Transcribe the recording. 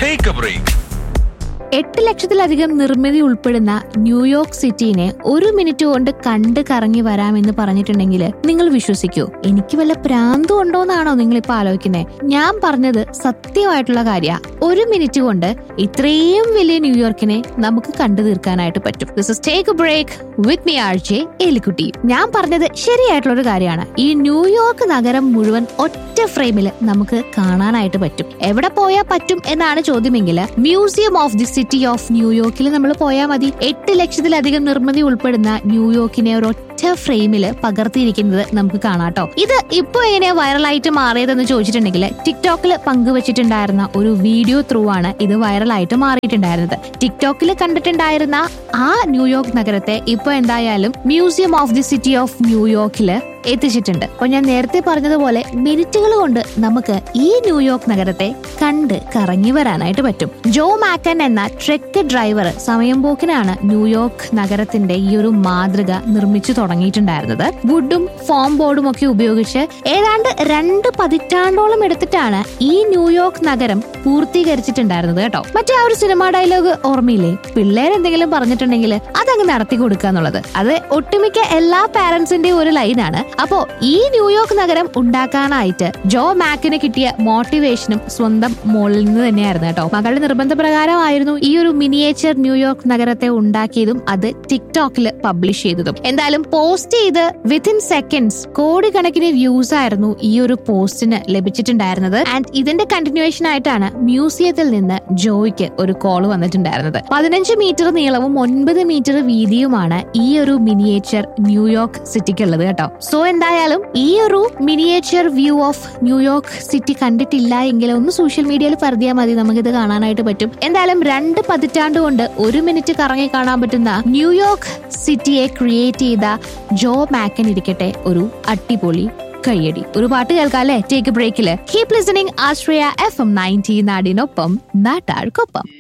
take A break എട്ട് ലക്ഷത്തിലധികം നിർമ്മിതി ഉൾപ്പെടുന്ന ന്യൂയോർക്ക് സിറ്റിനെ ഒരു മിനിറ്റ് കൊണ്ട് കണ്ട് കറങ്ങി വരാമെന്ന് പറഞ്ഞിട്ടുണ്ടെങ്കിൽ നിങ്ങൾ വിശ്വസിക്കൂ എനിക്ക് വല്ല പ്രാന്തും ഉണ്ടോന്നാണോ നിങ്ങൾ ഇപ്പൊ ആലോചിക്കുന്നത് ഞാൻ പറഞ്ഞത് സത്യമായിട്ടുള്ള കാര്യ ഒരു മിനിറ്റ് കൊണ്ട് ഇത്രയും വലിയ ന്യൂയോർക്കിനെ നമുക്ക് കണ്ടു തീർക്കാനായിട്ട് പറ്റും this is take break with me R J Elikutti ഞാൻ പറഞ്ഞത് ശരിയായിട്ടുള്ള ഒരു കാര്യമാണ് ഈ ന്യൂയോർക്ക് നഗരം മുഴുവൻ ഒറ്റ ഫ്രെയിമിൽ നമുക്ക് കാണാനായിട്ട് പറ്റും എവിടെ പോയാൽ പറ്റും എന്നാണ് ചോദ്യമെങ്കിൽ museum of the city of ന്യൂയോർക്കിൽ നമ്മൾ പോയാൽ മതി എട്ട് ലക്ഷത്തിലധികം നിർമ്മിതി ഉൾപ്പെടുന്ന ന്യൂയോർക്കിനെ ഒരു ഒറ്റ ഫ്രെയിമിൽ പകർത്തിയിരിക്കുന്നത് നമുക്ക് കാണാട്ടോ ഇത് ഇപ്പൊ എങ്ങനെയാ വൈറലായിട്ട് മാറിയതെന്ന് ചോദിച്ചിട്ടുണ്ടെങ്കിൽ ടിക്ടോക്കിൽ പങ്കുവച്ചിട്ടുണ്ടായിരുന്ന ഒരു വീഡിയോ ത്രൂ ആണ് ഇത് വൈറലായിട്ട് മാറിയിട്ടുണ്ടായിരുന്നത് ടിക്ടോക്കിൽ കണ്ടിട്ടുണ്ടായിരുന്ന ആ ന്യൂയോർക്ക് നഗരത്തെ ഇപ്പൊ എന്തായാലും museum of the city of ന്യൂയോർക്കില് എത്തിച്ചിട്ടുണ്ട് അപ്പൊ ഞാൻ നേരത്തെ പറഞ്ഞതുപോലെ മിനിറ്റുകൾ കൊണ്ട് നമുക്ക് ഈ ന്യൂയോർക്ക് നഗരത്തെ കണ്ട് കറങ്ങി വരാനായിട്ട് പറ്റും ജോ മാക്കൻ എന്ന ട്രക്ക് ഡ്രൈവർ സമയം പോക്കിനാണ് ന്യൂയോർക്ക് നഗരത്തിന്റെ ഈ ഒരു മാതൃക നിർമ്മിച്ചു തുടങ്ങിയിട്ടുണ്ടായിരുന്നത് വുഡും ഫോം ബോർഡും ഒക്കെ ഉപയോഗിച്ച് ഏതാണ്ട് രണ്ട് പതിറ്റാണ്ടോളം എടുത്തിട്ടാണ് ഈ ന്യൂയോർക്ക് നഗരം പൂർത്തീകരിച്ചിട്ടുണ്ടായിരുന്നത് കേട്ടോ മറ്റേ ആ ഒരു സിനിമാ ഡയലോഗ് ഓർമ്മയില്ലേ പിള്ളേർ എന്തെങ്കിലും പറഞ്ഞിട്ടുണ്ടെങ്കിൽ അതങ്ങ് നടത്തി കൊടുക്കുക എന്നുള്ളത് അത് ഒട്ടുമിക്ക എല്ലാ പാരന്റ്സിന്റെയും ഒരു ലൈനാണ് അപ്പോ ഈ ന്യൂയോർക്ക് നഗരം ഉണ്ടാക്കാനായിട്ട് ജോ മാക്കിന് കിട്ടിയ മോട്ടിവേഷനും സ്വന്തം മോളിൽ നിന്ന് തന്നെയായിരുന്നു കേട്ടോ മകളുടെ നിർബന്ധപ്രകാരമായിരുന്നു ഈ ഒരു മിനിയേച്ചർ ന്യൂയോർക്ക് നഗരത്തെ ഉണ്ടാക്കിയതും അത് ടിക്ടോക്കിൽ പബ്ലിഷ് ചെയ്തതും എന്തായാലും പോസ്റ്റ് ചെയ്ത് വിത്തിൻ സെക്കൻഡ്സ് കോടിക്കണക്കിന് വ്യൂസ് ആയിരുന്നു ഈ ഒരു പോസ്റ്റിന് ലഭിച്ചിട്ടുണ്ടായിരുന്നത് ആൻഡ് ഇതിന്റെ കണ്ടിന്യൂവേഷൻ ആയിട്ടാണ് മ്യൂസിയത്തിൽ നിന്ന് ജോയ്ക്ക് ഒരു കോൾ വന്നിട്ടുണ്ടായിരുന്നത് പതിനഞ്ച് മീറ്റർ നീളവും ഒൻപത് മീറ്റർ വീതിയുമാണ് ഈ ഒരു മിനിയേച്ചർ ന്യൂയോർക്ക് സിറ്റിക്കുള്ളത് കേട്ടോ സോ എന്തായാലും ഈ ഒരു miniature view of New York city കണ്ടിട്ടില്ല എങ്കിൽ ഒന്ന് സോഷ്യൽ മീഡിയയിൽ പരതിയാൽ മതി നമുക്കിത് കാണാനായിട്ട് പറ്റും എന്തായാലും രണ്ട് പതിറ്റാണ്ട് കൊണ്ട് ഒരു മിനിറ്റ് കറങ്ങി കാണാൻ പറ്റുന്ന ന്യൂയോർക്ക് സിറ്റിയെ ക്രിയേറ്റ് ചെയ്ത ജോ മാക്കൻ ഇരിക്കട്ടെ ഒരു അടിപൊളി കയ്യടി ഒരു പാട്ട് കേൾക്കാം അല്ലേ ടേക്ക് ബ്രേക്കില് keep listening Ashraya F M ninety നാടിനൊപ്പം നാട്ടാർക്കൊപ്പം